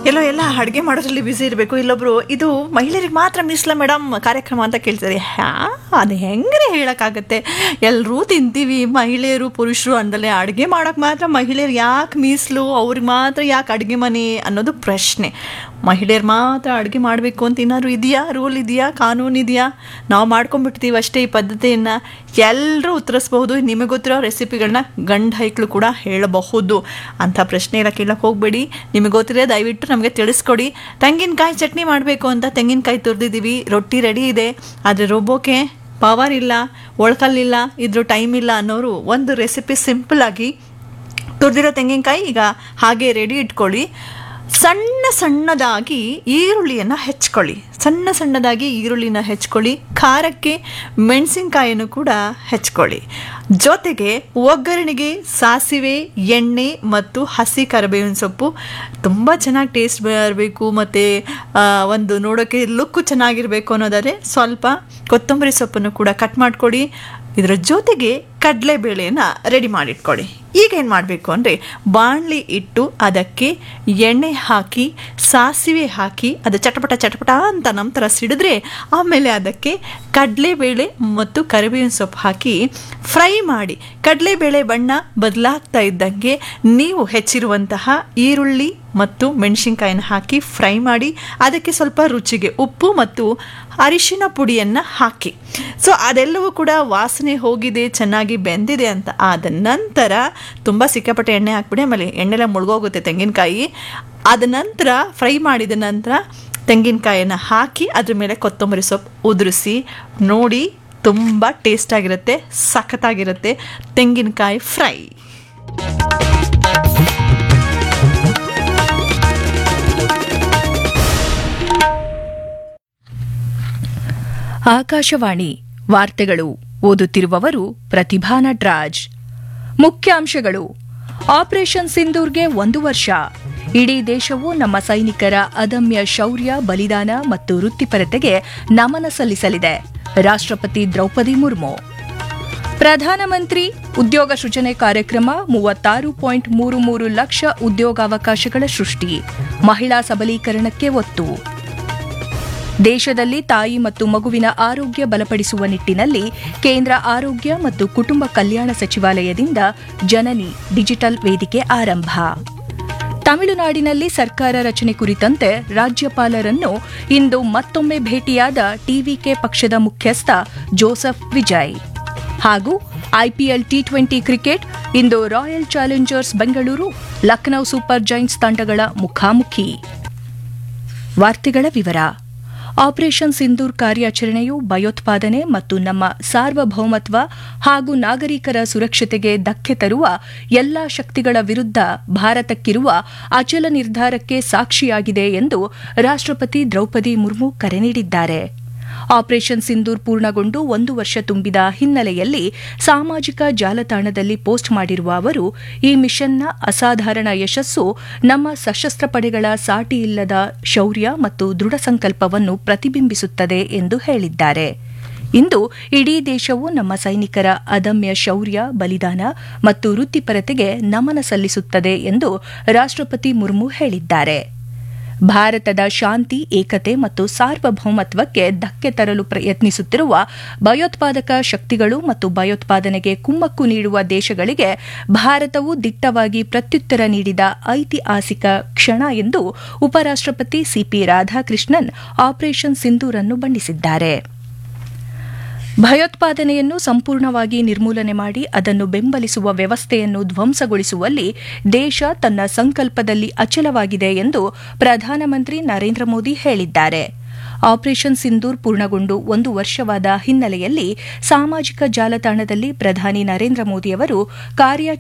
ಎಲ್ಲೋ ಎಲ್ಲ ಅಡುಗೆ ಮಾಡೋದ್ರಲ್ಲಿ ಬ್ಯುಸಿ ಇರಬೇಕು ಇಲ್ಲೊಬ್ರು ಇದು ಮಹಿಳೆಯರಿಗೆ ಮಾತ್ರ ಮೀಸಲ ಮೇಡಮ್ ಕಾರ್ಯಕ್ರಮ ಅಂತ ಕೇಳ್ತಾರೆ ಹ್ಯಾ ಅದು ಹೆಂಗ್ರೆ ಹೇಳೋಕ್ಕಾಗತ್ತೆ ಎಲ್ಲರೂ ತಿಂತೀವಿ ಮಹಿಳೆಯರು ಪುರುಷರು ಅಂದಲೇ ಅಡುಗೆ ಮಾಡೋಕೆ ಮಾತ್ರ ಮಹಿಳೆಯರು ಯಾಕೆ ಮೀಸಲು ಅವ್ರಿಗೆ ಮಾತ್ರ ಯಾಕೆ ಅಡುಗೆ ಮನೆ ಅನ್ನೋದು ಪ್ರಶ್ನೆ ಮಹಿಳೆಯರು ಮಾತ್ರ ಅಡುಗೆ ಮಾಡಬೇಕು ಅಂತ ಏನಾದ್ರು ಇದೆಯಾ ರೂಲ್ ಇದೆಯಾ ಕಾನೂನು ಇದೆಯಾ ನಾವು ಮಾಡ್ಕೊಂಡ್ಬಿಡ್ತೀವಿ ಅಷ್ಟೇ ಈ ಪದ್ಧತಿಯನ್ನು ಎಲ್ಲರೂ ಉತ್ತರಿಸ್ಬಹುದು ನಿಮಗೆ ಗೊತ್ತಿರೋ ರೆಸಿಪಿಗಳನ್ನ ಗಂಡ ಹೈಕ್ಳು ಕೂಡ ಹೇಳಬಹುದು ಅಂಥ ಪ್ರಶ್ನೆ ಎಲ್ಲ ಕೇಳಕ್ಕೆ ಹೋಗಬೇಡಿ ನಿಮಗೆ ಗೊತ್ತಿದೆ ದಯವಿಟ್ಟು ನಮಗೆ ತಿಳಿಸ್ಕೊಡಿ ತೆಂಗಿನಕಾಯಿ ಚಟ್ನಿ ಮಾಡಬೇಕು ಅಂತ ತೆಂಗಿನಕಾಯಿ ತುರಿದಿದ್ದೀವಿ ರೊಟ್ಟಿ ರೆಡಿ ಇದೆ ಆದರೆ ರುಬ್ಬೋಕೆ ಪವರ್ ಇಲ್ಲ ಒಳ್ಕಲ್ಲಿಲ್ಲ ಇದ್ರ ಟೈಮ್ ಇಲ್ಲ ಅನ್ನೋರು ಒಂದು ರೆಸಿಪಿ ಸಿಂಪಲ್ಲಾಗಿ ತುರಿದಿರೋ ತೆಂಗಿನಕಾಯಿ ಈಗ ಹಾಗೆ ರೆಡಿ ಇಟ್ಕೊಳ್ಳಿ ಸಣ್ಣ ಸಣ್ಣದಾಗಿ ಈರುಳ್ಳಿಯನ್ನು ಹೆಚ್ಕೊಳ್ಳಿ ಸಣ್ಣ ಸಣ್ಣದಾಗಿ ಈರುಳ್ಳಿನ ಹೆಚ್ಕೊಳ್ಳಿ ಖಾರಕ್ಕೆ ಮೆಣಸಿನ್ಕಾಯನ್ನು ಕೂಡ ಹೆಚ್ಕೊಳ್ಳಿ ಜೊತೆಗೆ ಒಗ್ಗರಣೆಗೆ ಸಾಸಿವೆ ಎಣ್ಣೆ ಮತ್ತು ಹಸಿ ಕರಿಬೇವಿನ ಸೊಪ್ಪು ತುಂಬ ಚೆನ್ನಾಗಿ ಟೇಸ್ಟ್ ಬರಬೇಕು ಮತ್ತು ಒಂದು ನೋಡೋಕ್ಕೆ ಲುಕ್ಕು ಚೆನ್ನಾಗಿರಬೇಕು ಅನ್ನೋದಾದರೆ ಸ್ವಲ್ಪ ಕೊತ್ತಂಬರಿ ಸೊಪ್ಪನ್ನು ಕೂಡ ಕಟ್ ಮಾಡಿಕೊಡಿ ಇದರ ಜೊತೆಗೆ ಕಡಲೆಬೇಳೆನ ರೆಡಿ ಮಾಡಿಟ್ಕೊಳ್ಳಿ ಈಗ ಏನು ಮಾಡಬೇಕು ಅಂದರೆ ಬಾಣಲಿ ಇಟ್ಟು ಅದಕ್ಕೆ ಎಣ್ಣೆ ಹಾಕಿ ಸಾಸಿವೆ ಹಾಕಿ ಅದು ಚಟಪಟ ಚಟಪಟ ಅಂತ ನಂತರ ಸಿಡಿದ್ರೆ ಆಮೇಲೆ ಅದಕ್ಕೆ ಕಡಲೆಬೇಳೆ ಮತ್ತು ಕರಿಬೇವಿನ ಸೊಪ್ಪು ಹಾಕಿ ಫ್ರೈ ಮಾಡಿ ಕಡಲೆಬೇಳೆ ಬಣ್ಣ ಬದಲಾಗ್ತಾ ಇದ್ದಂಗೆ ನೀವು ಹೆಚ್ಚಿರುವಂತಹ ಈರುಳ್ಳಿ ಮತ್ತು ಮೆಣಸಿನ್ಕಾಯಿನ ಹಾಕಿ ಫ್ರೈ ಮಾಡಿ ಅದಕ್ಕೆ ಸ್ವಲ್ಪ ರುಚಿಗೆ ಉಪ್ಪು ಮತ್ತು ಅರಿಶಿನ ಪುಡಿಯನ್ನು ಹಾಕಿ ಸೊ ಅದೆಲ್ಲವೂ ಕೂಡ ವಾಸನೆ ಹೋಗಿದೆ ಚೆನ್ನಾಗಿ ಬೆಂದಿದೆ ಅಂತ ಆದ ನಂತರ ತುಂಬ ಸಿಕ್ಕಾಪಟ್ಟೆ ಎಣ್ಣೆ ಹಾಕ್ಬಿಡಿ ಆಮೇಲೆ ಎಣ್ಣೆಲ್ಲ ಮುಳುಗೋಗುತ್ತೆ ತೆಂಗಿನಕಾಯಿ ಆದ ನಂತರ ಫ್ರೈ ಮಾಡಿದ ನಂತರ ತೆಂಗಿನಕಾಯನ್ನು ಹಾಕಿ ಅದ್ರ ಮೇಲೆ ಕೊತ್ತಂಬರಿ ಸೊಪ್ಪು ಉದುರಿಸಿ ನೋಡಿ ತುಂಬ ಟೇಸ್ಟಾಗಿರುತ್ತೆ ಸಖತ್ತಾಗಿರುತ್ತೆ ತೆಂಗಿನಕಾಯಿ ಫ್ರೈ ಆಕಾಶವಾಣಿ ವಾರ್ತೆಗಳು ಓದುತ್ತಿರುವವರು ಪ್ರತಿಭಾ ನಟ್ರಾಜ್ ಮುಖ್ಯಾಂಶಗಳು ಆಪರೇಷನ್ ಸಿಂಧೂರ್ಗೆ ಒಂದು ವರ್ಷ ಇಡೀ ದೇಶವು ನಮ್ಮ ಸೈನಿಕರ ಅದಮ್ಯ ಶೌರ್ಯ ಬಲಿದಾನ ಮತ್ತು ವೃತ್ತಿಪರತೆಗೆ ನಮನ ಸಲ್ಲಿಸಲಿದೆ ರಾಷ್ಟ್ರಪತಿ ದ್ರೌಪದಿ ಮುರ್ಮು ಪ್ರಧಾನಮಂತ್ರಿ ಉದ್ಯೋಗ ಸೃಜನೆ ಕಾರ್ಯಕ್ರಮ ಮೂವತ್ತಾರು ಪಾಯಿಂಟ್ ಮೂರು ಮೂರು ಲಕ್ಷ ಉದ್ಯೋಗಾವಕಾಶಗಳ ಸೃಷ್ಟಿ ಮಹಿಳಾ ಸಬಲೀಕರಣಕ್ಕೆ ಒತ್ತು ದೇಶದಲ್ಲಿ ತಾಯಿ ಮತ್ತು ಮಗುವಿನ ಆರೋಗ್ಯ ಬಲಪಡಿಸುವ ನಿಟ್ಟಿನಲ್ಲಿ ಕೇಂದ್ರ ಆರೋಗ್ಯ ಮತ್ತು ಕುಟುಂಬ ಕಲ್ಯಾಣ ಸಚಿವಾಲಯದಿಂದ ಜನನಿ ಡಿಜಿಟಲ್ ವೇದಿಕೆ ಆರಂಭ ತಮಿಳುನಾಡಿನಲ್ಲಿ ಸರ್ಕಾರ ರಚನೆ ಕುರಿತಂತೆ ರಾಜ್ಯಪಾಲರನ್ನು ಇಂದು ಮತ್ತೊಮ್ಮೆ ಭೇಟಿಯಾದ ಟಿವಿಕೆ ಪಕ್ಷದ ಮುಖ್ಯಸ್ಥ ಜೋಸೆಫ್ ವಿಜಯ್ ಹಾಗೂ ಐಪಿಎಲ್ ಟಿ ಟ್ವೆಂಟಿ ಕ್ರಿಕೆಟ್ ಇಂದು Royal Challengers Bengaluru Lucknow Super Giants ತಂಡಗಳ ಮುಖಾಮುಖಿ ವಾರ್ತೆಗಳ ವಿವರ ಆಪರೇಷನ್ ಸಿಂಧೂರ್ ಕಾರ್ಯಾಚರಣೆಯು ಭಯೋತ್ಪಾದನೆ ಮತ್ತು ನಮ್ಮ ಸಾರ್ವಭೌಮತ್ವ ಹಾಗೂ ನಾಗರಿಕರ ಸುರಕ್ಷತೆಗೆ ಧಕ್ಕೆ ತರುವ ಎಲ್ಲಾ ಶಕ್ತಿಗಳ ವಿರುದ್ಧ ಭಾರತಕ್ಕಿರುವ ಅಚಲ ನಿರ್ಧಾರಕ್ಕೆ ಸಾಕ್ಷಿಯಾಗಿದೆ ಎಂದು ರಾಷ್ಟ್ರಪತಿ ದ್ರೌಪದಿ ಮುರ್ಮು ಕರೆ ನೀಡಿದ್ದಾರೆ ಆಪರೇಷನ್ ಸಿಂಧೂರ್ ಪೂರ್ಣಗೊಂಡು ಒಂದು ವರ್ಷ ತುಂಬಿದ ಹಿನ್ನೆಲೆಯಲ್ಲಿ ಸಾಮಾಜಿಕ ಜಾಲತಾಣದಲ್ಲಿ ಪೋಸ್ಟ್ ಮಾಡಿರುವ ಅವರು ಈ ಮಿಷನ್ನ ಅಸಾಧಾರಣ ಯಶಸ್ಸು ನಮ್ಮ ಸಶಸ್ತ್ರ ಪಡೆಗಳ ಸಾಟಿಯಿಲ್ಲದ ಶೌರ್ಯ ಮತ್ತು ದೃಢ ಸಂಕಲ್ಪವನ್ನು ಪ್ರತಿಬಿಂಬಿಸುತ್ತದೆ ಎಂದು ಹೇಳಿದ್ದಾರೆ ಇಂದು ಇಡೀ ದೇಶವು ನಮ್ಮ ಸೈನಿಕರ ಅದಮ್ಯ ಶೌರ್ಯ ಬಲಿದಾನ ಮತ್ತು ವೃತ್ತಿಪರತೆಗೆ ನಮನ ಸಲ್ಲಿಸುತ್ತದೆ ಎಂದು ರಾಷ್ಟ್ರಪತಿ ಮುರ್ಮು ಹೇಳಿದ್ದಾರೆ ಭಾರತದ ಶಾಂತಿ ಏಕತೆ ಮತ್ತು ಸಾರ್ವಭೌಮತ್ವಕ್ಕೆ ಧಕ್ಕೆ ತರಲು ಪ್ರಯತ್ನಿಸುತ್ತಿರುವ ಭಯೋತ್ಪಾದಕ ಶಕ್ತಿಗಳು ಮತ್ತು ಭಯೋತ್ಪಾದನೆಗೆ ಕುಮ್ಮಕ್ಕು ನೀಡುವ ದೇಶಗಳಿಗೆ ಭಾರತವು ದಿಟ್ಟವಾಗಿ ಪ್ರತ್ಯುತ್ತರ ನೀಡಿದ ಐತಿಹಾಸಿಕ ಕ್ಷಣ ಎಂದು ಉಪರಾಷ್ಟ್ರಪತಿ ಸಿಪಿ ರಾಧಾಕೃಷ್ಣನ್ ಆಪರೇಷನ್ ಸಿಂಧೂರನ್ನು ಬಣ್ಣಿಸಿದ್ದಾರೆ ಭಯೋತ್ಪಾದನೆಯನ್ನು ಸಂಪೂರ್ಣವಾಗಿ ನಿರ್ಮೂಲನೆ ಮಾಡಿ ಅದನ್ನು ಬೆಂಬಲಿಸುವ ವ್ಯವಸ್ಥೆಯನ್ನು ಧ್ವಂಸಗೊಳಿಸುವಲ್ಲಿ ದೇಶ ತನ್ನ ಸಂಕಲ್ಪದಲ್ಲಿ ಅಚಲವಾಗಿದೆ ಎಂದು ಪ್ರಧಾನಮಂತ್ರಿ ನರೇಂದ್ರ ಮೋದಿ ಹೇಳಿದ್ದಾರೆ ಆಪರೇಷನ್ ಸಿಂಧೂರ್ ಪೂರ್ಣಗೊಂಡು ಒಂದು ವರ್ಷವಾದ ಹಿನ್ನೆಲೆಯಲ್ಲಿ ಸಾಮಾಜಿಕ ಜಾಲತಾಣದಲ್ಲಿ ಪ್ರಧಾನಿ ನರೇಂದ್ರ ಮೋದಿಯವರು ಕಾರ್ಯಾಚರಣೆ